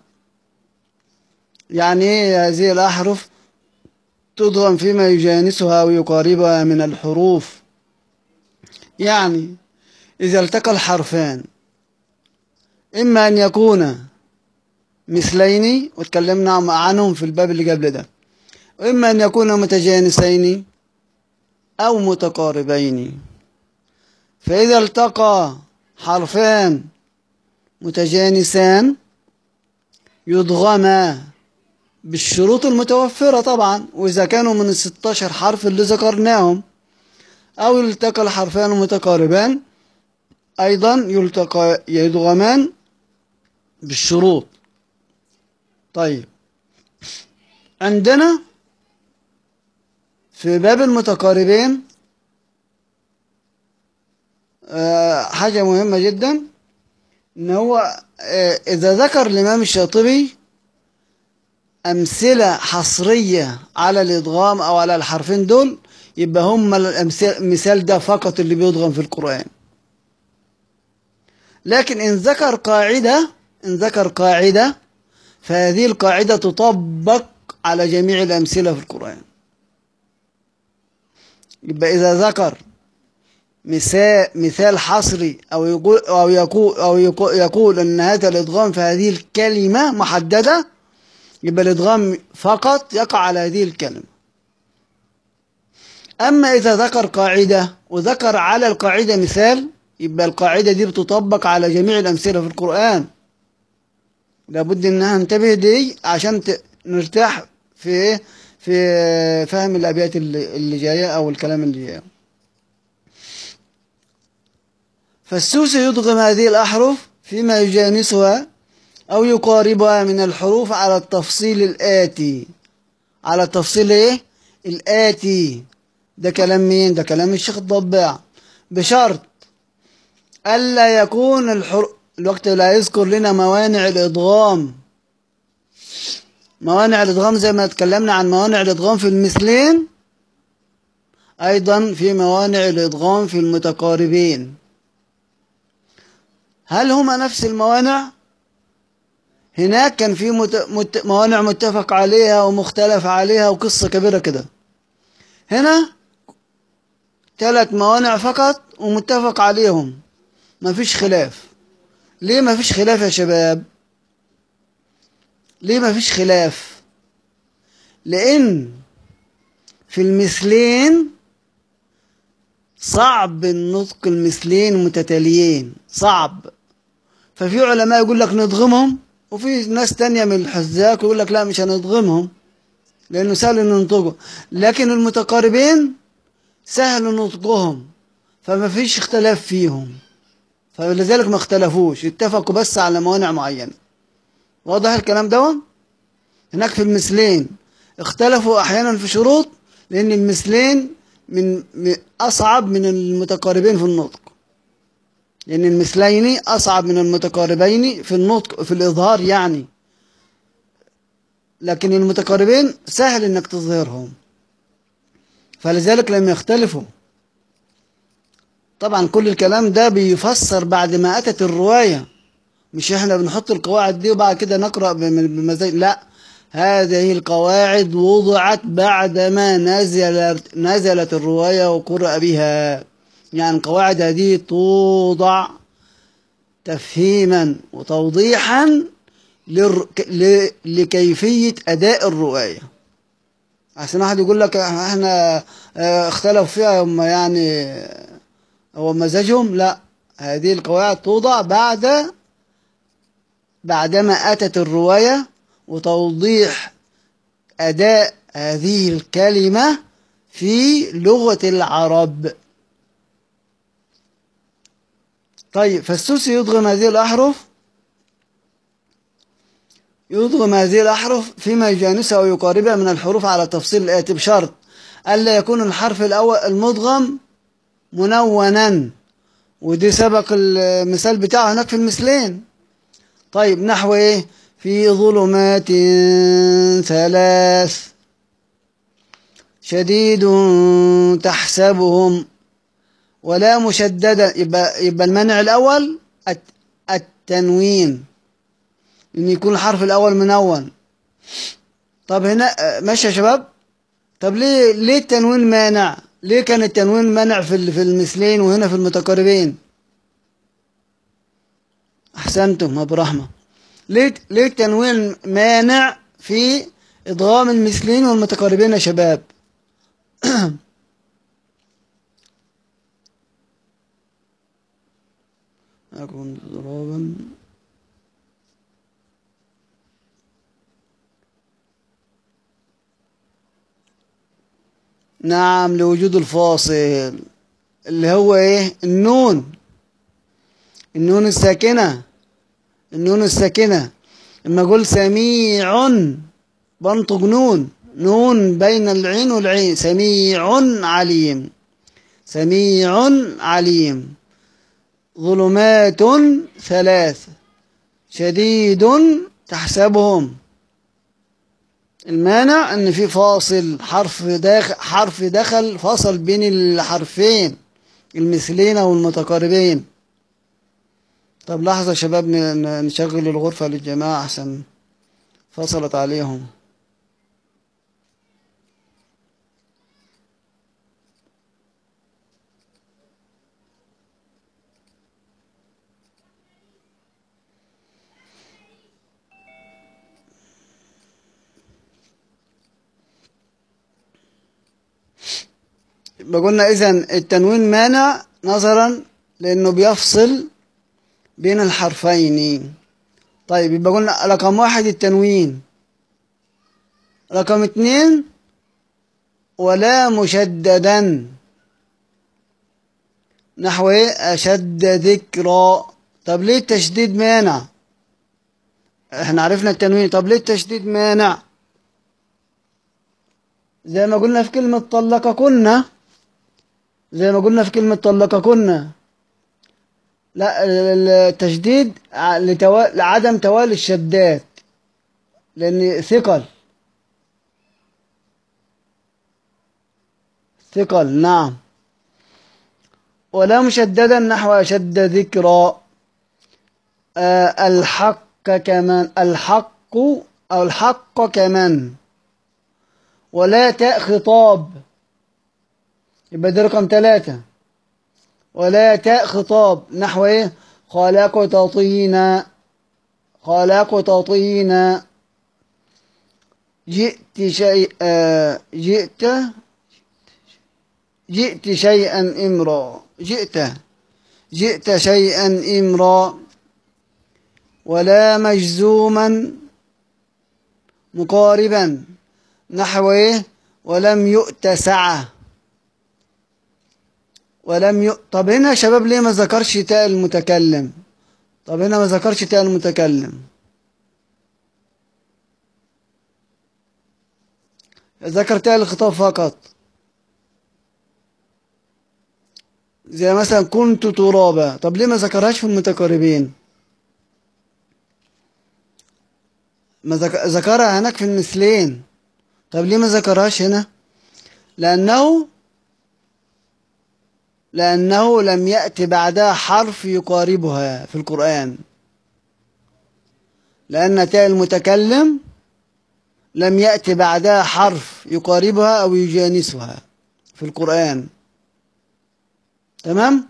يعني هذه الأحرف تضغم فيما يجانسها أو يقاربها من الحروف يعني إذا التقى الحرفان إما أن يكون مثلين وتكلمنا عنهم في الباب اللي قبل ده وإما أن يكون متجانسين أو متقاربين فإذا التقى حرفان متجانسان يضغما بالشروط المتوفرة طبعا وإذا كانوا من الستاشر حرف اللي ذكرناهم أو التقى الحرفان المتقاربان أيضا يلتقى يضغمان بالشروط طيب عندنا في باب المتقاربين آه حاجة مهمة جدا ان هو آه اذا ذكر الامام الشاطبي امثلة حصرية على الادغام او على الحرفين دول يبقى هم المثال ده فقط اللي بيضغم في القرآن لكن ان ذكر قاعدة ان ذكر قاعدة فهذه القاعدة تطبق على جميع الأمثلة في القرآن يبقى إذا ذكر مثال مثال حصري أو يقول أو يقول أو يقول أن هذا الإدغام في هذه الكلمة محددة يبقى الإدغام فقط يقع على هذه الكلمة أما إذا ذكر قاعدة وذكر على القاعدة مثال يبقى القاعدة دي بتطبق على جميع الأمثلة في القرآن لابد انها ننتبه دي عشان نرتاح في في فهم الابيات اللي, اللي جايه او الكلام اللي جاي فالسوسي يضغم هذه الاحرف فيما يجانسها او يقاربها من الحروف على التفصيل الاتي على التفصيل ايه الاتي ده كلام مين ده كلام الشيخ الضباع بشرط الا يكون الحروف الوقت لا يذكر لنا موانع الإدغام موانع الإدغام زي ما تكلمنا عن موانع الإدغام في المثلين أيضا في موانع الإدغام في المتقاربين هل هما نفس الموانع؟ هناك كان في مت... مت... موانع متفق عليها ومختلف عليها وقصة كبيرة كده هنا ثلاث موانع فقط ومتفق عليهم ما فيش خلاف ليه ما فيش خلاف يا شباب ليه ما فيش خلاف لان في المثلين صعب النطق المثلين متتاليين صعب ففي علماء يقول لك نضغمهم وفي ناس تانية من الحذاك يقول لك لا مش هنضغمهم لأنه سهل إن ننطقه لكن المتقاربين سهل نطقهم فما فيش اختلاف فيهم فلذلك ما اختلفوش اتفقوا بس على موانع معينة واضح الكلام ده هناك في المثلين اختلفوا احيانا في شروط لان المثلين من اصعب من المتقاربين في النطق لأن المثلين أصعب من المتقاربين في النطق في الإظهار يعني لكن المتقاربين سهل إنك تظهرهم فلذلك لم يختلفوا طبعا كل الكلام ده بيفسر بعد ما أتت الرواية مش احنا بنحط القواعد دي وبعد كده نقرأ بمزاج لا هذه القواعد وضعت بعدما نزلت نزلت الرواية وقرأ بها يعني القواعد هذه توضع تفهيما وتوضيحا لر... ل... لكيفية أداء الرواية عشان واحد يقول لك احنا اه اختلفوا فيها هم يعني هو مزاجهم لا هذه القواعد توضع بعد بعدما أتت الرواية وتوضيح أداء هذه الكلمة في لغة العرب طيب فالسوسي يضغم هذه الأحرف يضغم هذه الأحرف فيما يجانسها ويقاربها من الحروف على تفصيل الآتي بشرط ألا يكون الحرف الأول المضغم منونا ودي سبق المثال بتاعه هناك في المثلين طيب نحو ايه في ظلمات ثلاث شديد تحسبهم ولا مشددا يبقى, يبقى المنع الأول التنوين إن يكون الحرف الأول منون طب هنا ماشي يا شباب طب ليه ليه التنوين مانع ليه كان التنوين مانع في في المثلين وهنا في المتقاربين أحسنتم أبو رحمة ليه ليه التنوين مانع في إدغام المثلين والمتقاربين يا شباب أكون ضرابا نعم لوجود الفاصل اللي هو ايه النون النون الساكنة النون الساكنة لما اقول سميع بنطق نون نون بين العين والعين سميع عليم سميع عليم ظلمات ثلاث شديد تحسبهم المانع ان في فاصل حرف داخل حرف دخل فصل بين الحرفين المثلين والمتقاربين طب لحظة يا شباب نشغل الغرفة للجماعة أحسن فصلت عليهم قلنا إذا التنوين مانع نظرا لأنه بيفصل بين الحرفين طيب يبقى قلنا رقم واحد التنوين رقم اتنين ولا مشددا نحو ايه أشد ذكرى طب ليه التشديد مانع احنا عرفنا التنوين طب ليه التشديد مانع زي ما قلنا في كلمة طلق كنا زي ما قلنا في كلمة طلق كنا لا التشديد لعدم توالي الشدات لأن ثقل ثقل نعم ولا مشددا نحو أشد ذكرى أه الحق كمان الحق أو الحق كمان ولا تاء خطاب يبقى ده رقم ثلاثة ولا تاء خطاب نحو ايه خلقت طينا خلقت طينا جئت شيء آه جئت جئت شيئا امرا جئت جئت شيئا امرا ولا مجزوما مقاربا نحو ايه ولم يؤت سعه ولم ي... طب هنا يا شباب ليه ما ذكرش تاء المتكلم طب هنا ما ذكرش تاء المتكلم ذكر تاء الخطاب فقط زي مثلا كنت ترابا طب ليه ما ذكرهاش في المتقاربين ما ذك- ذكرها هناك في المثلين طب ليه ما ذكرهاش هنا لأنه لأنه لم يأتي بعدها حرف يقاربها في القرآن لأن تاء المتكلم لم يأتي بعدها حرف يقاربها أو يجانسها في القرآن تمام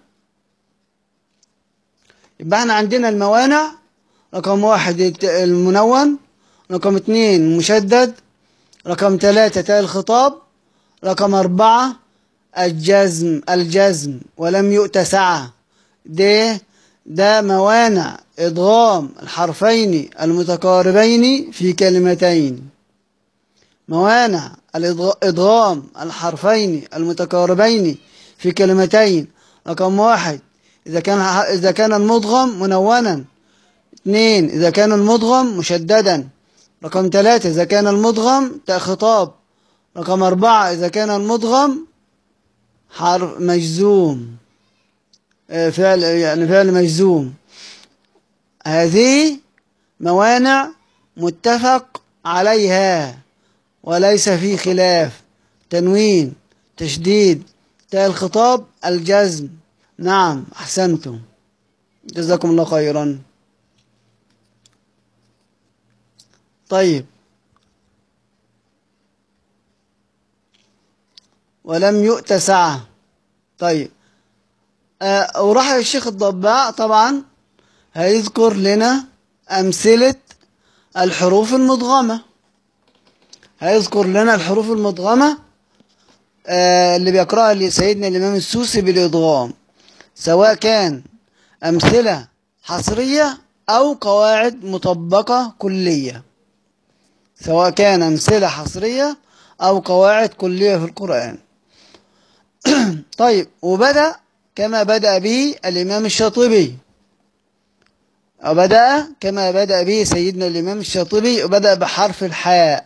يبقى احنا عندنا الموانع رقم واحد الت- المنون رقم اتنين المشدد رقم ثلاثة تاء الخطاب رقم أربعة الجزم الجزم ولم يؤت سعة ده ده موانع إدغام الحرفين المتقاربين في كلمتين موانع الإدغ- إدغام الحرفين المتقاربين في كلمتين رقم واحد إذا كان إذا كان المدغم منونا اثنين إذا كان المدغم مشددا رقم ثلاثة إذا كان المدغم تاء خطاب رقم أربعة إذا كان المدغم حرف مجزوم آه، فعل يعني فعل مجزوم هذه موانع متفق عليها وليس في خلاف تنوين تشديد تاء الخطاب الجزم نعم أحسنتم جزاكم الله خيرا طيب ولم يؤت سعة طيب آه وراح الشيخ الضباع طبعا هيذكر لنا أمثلة الحروف المدغمة هيذكر لنا الحروف المدغمة آه اللي بيقرأها لسيدنا الإمام السوسي بالإدغام سواء كان أمثلة حصرية أو قواعد مطبقة كلية سواء كان أمثلة حصرية أو قواعد كلية في القرآن طيب وبدأ كما بدأ به الإمام الشاطبي أو بدأ كما بدأ به سيدنا الإمام الشاطبي وبدأ بحرف الحاء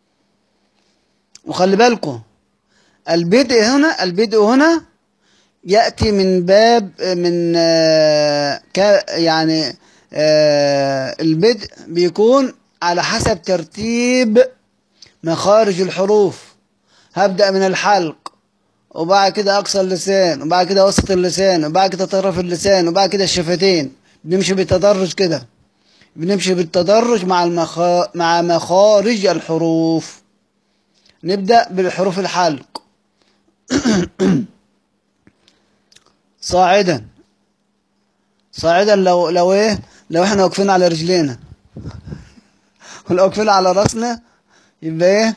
وخلي بالكم البدء هنا البدء هنا يأتي من باب من آه، ك- يعني آه، البدء بيكون على حسب ترتيب مخارج الحروف هبدأ من الحلق وبعد كده أقصى اللسان وبعد كده وسط اللسان وبعد كده طرف اللسان وبعد كده الشفتين بنمشي بالتدرج كده بنمشي بالتدرج مع المخا... مع مخارج الحروف نبدأ بالحروف الحلق صاعدا صاعدا لو لو ايه لو احنا واقفين على رجلينا ولو واقفين على راسنا يبقى ايه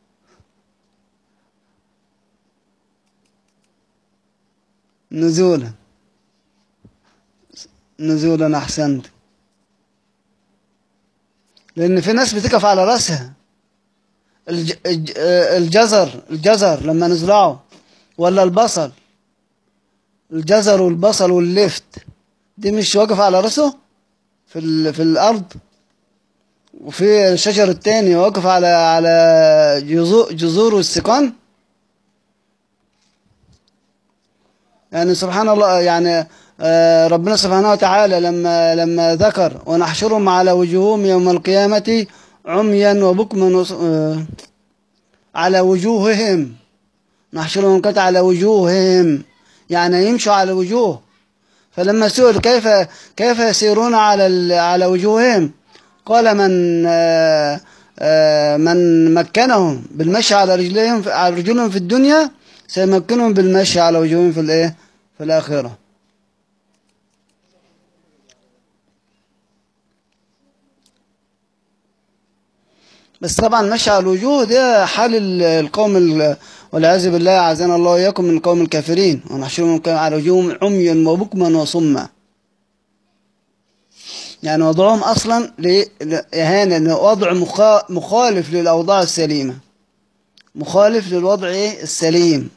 نزولا نزولا احسنت لان في ناس بتقف على راسها الج... الج... آه، الجزر الجزر لما نزرعه ولا البصل الجزر والبصل واللفت دي مش واقف على راسه في ال... في الارض وفي الشجر التاني واقف على على جذو- جذور السكان يعني سبحان الله يعني آه، ربنا سبحانه وتعالى لما لما ذكر ونحشرهم على وجوههم يوم القيامة عميا وبكما وص- آه، على وجوههم نحشرهم كت على وجوههم يعني يمشوا على الوجوه فلما سئل كيف كيف يسيرون على ال- على وجوههم قال من آه، آه، من مكنهم بالمشي على رجليهم على رجلهم في الدنيا سيمكنهم بالمشي على وجوههم في الايه في الآخرة بس طبعا مشي على الوجوه ده حال ال- القوم ال- والعياذ بالله عزنا الله وإياكم من القوم الكافرين ونحشرهم على وجوههم عميا وبكما وصما يعني وضعهم أصلا ل- لإهانة إنه وضع مخا- مخالف للأوضاع السليمة مخالف للوضع إيه؟ السليم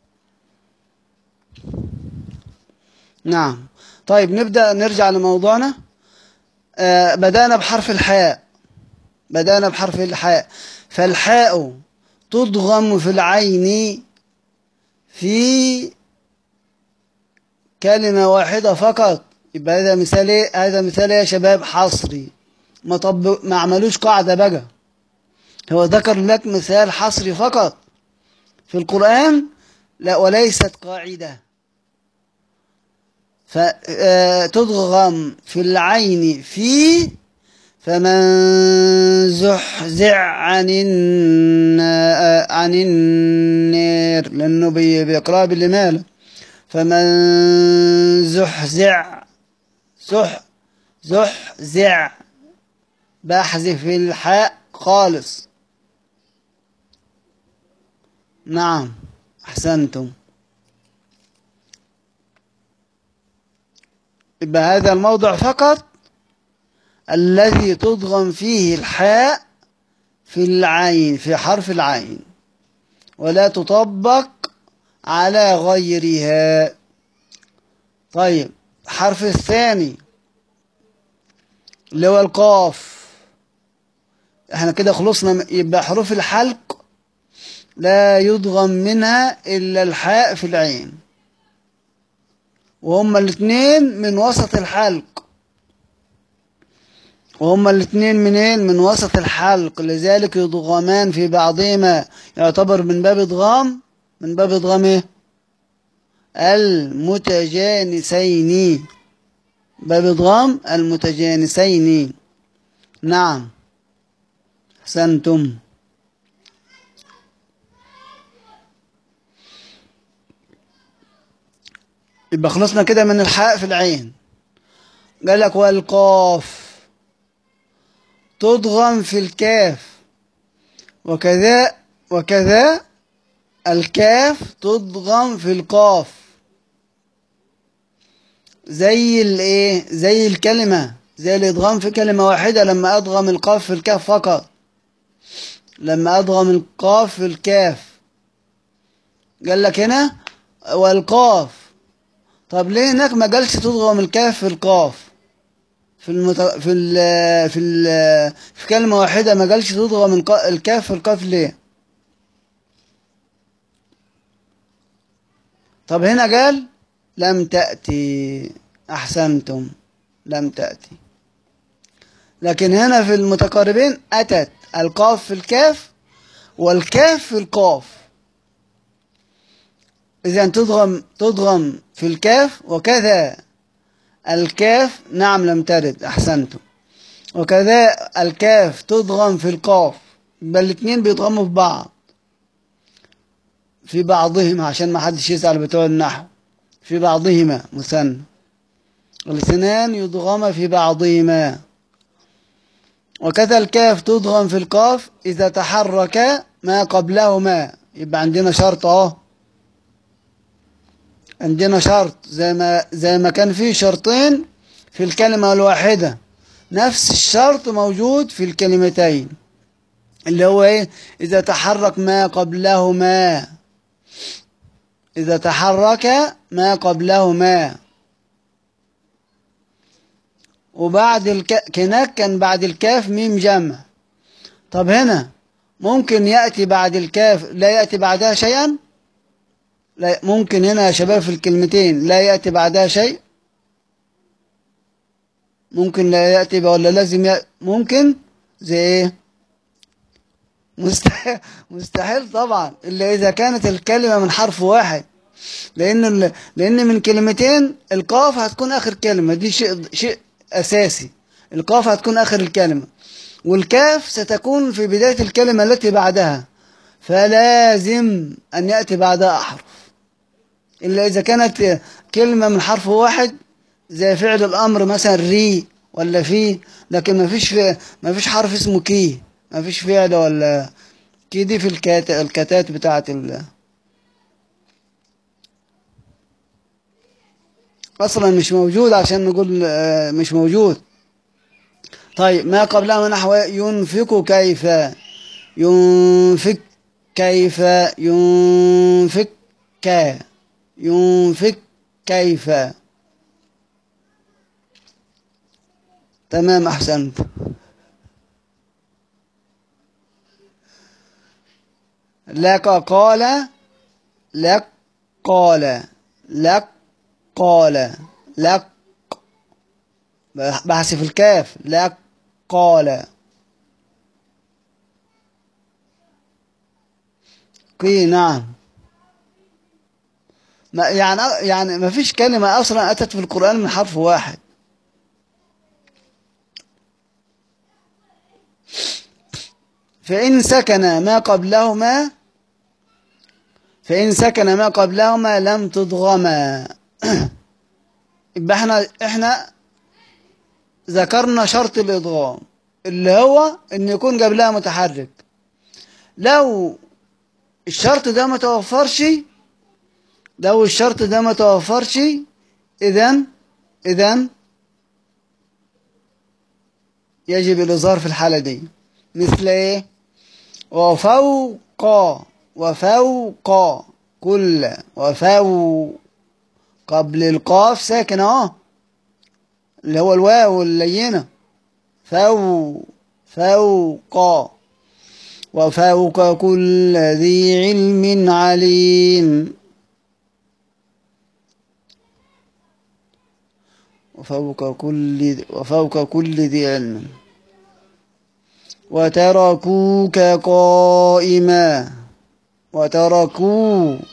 نعم طيب نبدأ نرجع لموضوعنا آه بدأنا بحرف الحاء بدأنا بحرف الحاء فالحاء تضغم في العين في كلمة واحدة فقط يبقى هذا مثال ايه هذا مثال ايه يا شباب حصري ما طب ما عملوش قاعدة بقى هو ذكر لك مثال حصري فقط في القرآن لا وليست قاعدة فتضغم في العين في فمن زحزع عن النا- عن النار لأنه بي- بيقرأ بالإمالة فمن زحزع زح زحزع بحذف الحاء خالص نعم أحسنتم يبقى هذا الموضع فقط الذي تضغم فيه الحاء في العين في حرف العين ولا تطبق على غيرها طيب الحرف الثاني اللي هو القاف احنا كده خلصنا يبقى حروف الحلق لا يضغم منها إلا الحاء في العين وهما الاثنين من وسط الحلق وهما الاثنين منين من وسط الحلق لذلك يضغمان في بعضهما يعتبر من باب ادغام من باب ادغام ايه المتجانسين باب ادغام المتجانسين نعم احسنتم يبقى خلصنا كده من الحاء في العين قال لك والقاف تضغم في الكاف وكذا وكذا الكاف تضغم في القاف زي الايه زي الكلمة زي الادغام في كلمة واحدة لما ادغم القاف في الكاف فقط لما ادغم القاف في الكاف قال لك هنا والقاف طب ليه هناك ما قالش تضغم الكاف في القاف في المت... في ال... في ال... في كلمة واحدة ما قالش تضغم الق... الكاف في القاف ليه طب هنا قال لم تأتي أحسنتم لم تأتي لكن هنا في المتقاربين أتت القاف في الكاف والكاف في القاف إذا تضغم تضغم في الكاف وكذا الكاف نعم لم ترد أحسنتم وكذا الكاف تضغم في القاف بل الاثنين بيضغموا في بعض في بعضهما عشان ما حدش يسأل بتوع النحو في بعضهما مثنى الاثنان يضغم في بعضهما وكذا الكاف تضغم في القاف إذا تحرك ما قبلهما يبقى عندنا شرط اهو عندنا شرط زي ما زي ما كان في شرطين في الكلمة الواحدة نفس الشرط موجود في الكلمتين اللي هو ايه إذا تحرك ما قبلهما إذا تحرك ما قبلهما وبعد الك... هناك كان بعد الكاف ميم جمع طب هنا ممكن يأتي بعد الكاف لا يأتي بعدها شيئا لا ممكن هنا يا شباب في الكلمتين لا يأتي بعدها شيء ممكن لا يأتي ولا لازم يأتي ممكن زي ايه مستحيل, مستحيل طبعا إلا إذا كانت الكلمة من حرف واحد لأن ال... لأن من كلمتين القاف هتكون آخر كلمة دي شيء شيء أساسي القاف هتكون آخر الكلمة والكاف ستكون في بداية الكلمة التي بعدها فلازم أن يأتي بعدها أحرف إلا إذا كانت كلمة من حرف واحد زي فعل الأمر مثلا ري ولا في لكن ما فيش ما فيش حرف اسمه كي ما فيش فعل ولا كي دي في الكات الكتات بتاعت ال أصلا مش موجود عشان نقول مش موجود طيب ما قبلها نحو ينفق كيف ينفق كيف ينفق ينفق كيف تمام أحسنت لك قال لك قال لك قال لك بحذف الكاف لك قال قي نعم ما يعني يعني ما فيش كلمة أصلا أتت في القرآن من حرف واحد فإن سكن ما قبلهما فإن سكن ما قبلهما لم تضغما يبقى احنا احنا ذكرنا شرط الإضغام اللي هو ان يكون قبلها متحرك لو الشرط ده ما توفرش لو الشرط ده ما توفرش اذا اذا يجب الإظهار في الحالة دي مثل ايه وفوق وفوق كل وفوق قبل القاف ساكن اه اللي هو الواو اللينة فو فوق وفوق كل ذي علم عليم وفوق كل وفوق كل ذي علم وتركوك قائما وتركوا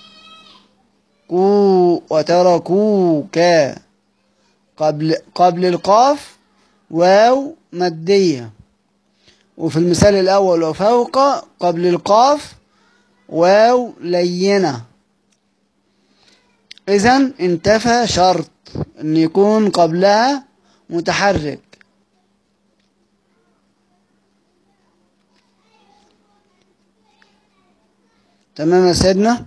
كو وتركوك قبل قبل القاف واو مادية وفي المثال الأول وفوق قبل القاف واو لينة إذا انتفى شرط أن يكون قبلها متحرك تمام يا سيدنا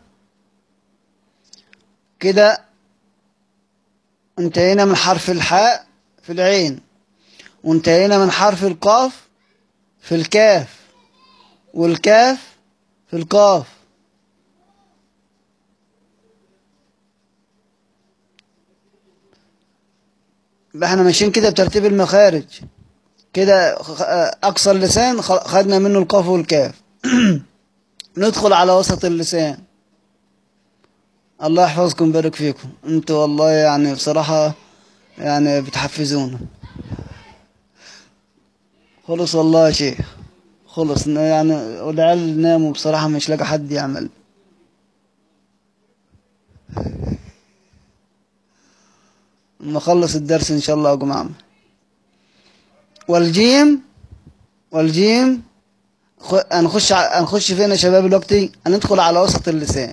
كده انتهينا من حرف الحاء في العين وانتهينا من حرف القاف في الكاف والكاف في القاف احنا ماشيين كده بترتيب المخارج كده اقصى اللسان خدنا منه القاف والكاف ندخل على وسط اللسان الله يحفظكم ويبارك فيكم انتوا والله يعني بصراحة يعني بتحفزونا خلص والله يا شيخ خلص يعني والعيال ناموا بصراحة مش لاقي حد يعمل لما اخلص الدرس ان شاء الله اقوم اعمل والجيم والجيم هنخش هنخش فين يا شباب دلوقتي هندخل على وسط اللسان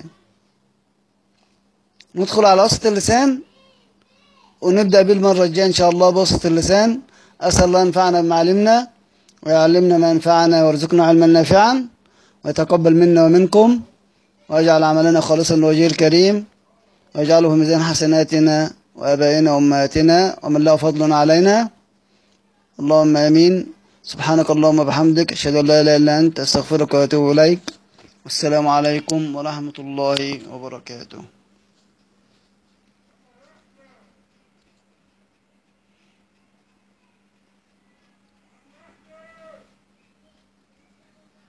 ندخل على وسط اللسان ونبدأ بيه المرة الجاية إن شاء الله بوسط اللسان أسأل الله ينفعنا بما علمنا ويعلمنا ما ينفعنا ويرزقنا علما نافعا ويتقبل منا ومنكم ويجعل عملنا خالصا لوجهه الكريم ويجعله في ميزان حسناتنا وآبائنا وأمهاتنا ومن له فضل علينا اللهم آمين سبحانك اللهم وبحمدك أشهد أن لا إله إلا أنت أستغفرك وأتوب إليك والسلام عليكم ورحمة الله وبركاته